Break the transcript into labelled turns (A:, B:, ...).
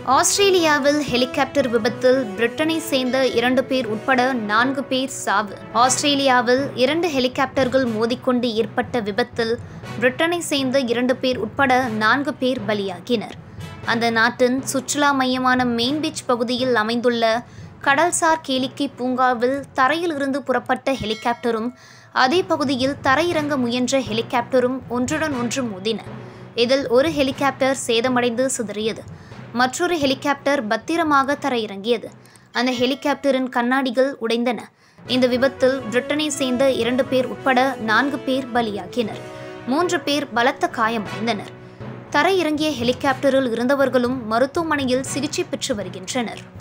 A: ஆஸ்திரேலியாவில் ஹெலிகாப்டர் விபத்தில் பிரிட்டனை சேர்ந்த இரண்டு பேர் உட்பட நான்கு பேர் சாவு ஆஸ்திரேலியாவில் இரண்டு ஹெலிகாப்டர்கள் மோதிக்கொண்டு ஏற்பட்ட விபத்தில் பிரிட்டனை சேர்ந்த இரண்டு பேர் உட்பட நான்கு பேர் பலியாகினர் அந்த நாட்டின் சுற்றுலா மையமான மெயின் பீச் பகுதியில் அமைந்துள்ள கடல்சார் கேளிக்கை பூங்காவில் தரையில் இருந்து புறப்பட்ட ஹெலிகாப்டரும் அதே பகுதியில் தரையிறங்க முயன்ற ஹெலிகாப்டரும் ஒன்றுடன் ஒன்று மோதின இதில் ஒரு ஹெலிகாப்டர் சேதமடைந்து சிதறியது மற்றொரு ஹெலிகாப்டர் பத்திரமாக தரையிறங்கியது அந்த ஹெலிகாப்டரின் கண்ணாடிகள் உடைந்தன இந்த விபத்தில் பிரிட்டனை சேர்ந்த இரண்டு பேர் உட்பட நான்கு பேர் பலியாகினர் மூன்று பேர் பலத்த காயமடைந்தனர் தரையிறங்கிய ஹெலிகாப்டரில் இருந்தவர்களும் மருத்துவமனையில் சிகிச்சை பெற்று வருகின்றனர்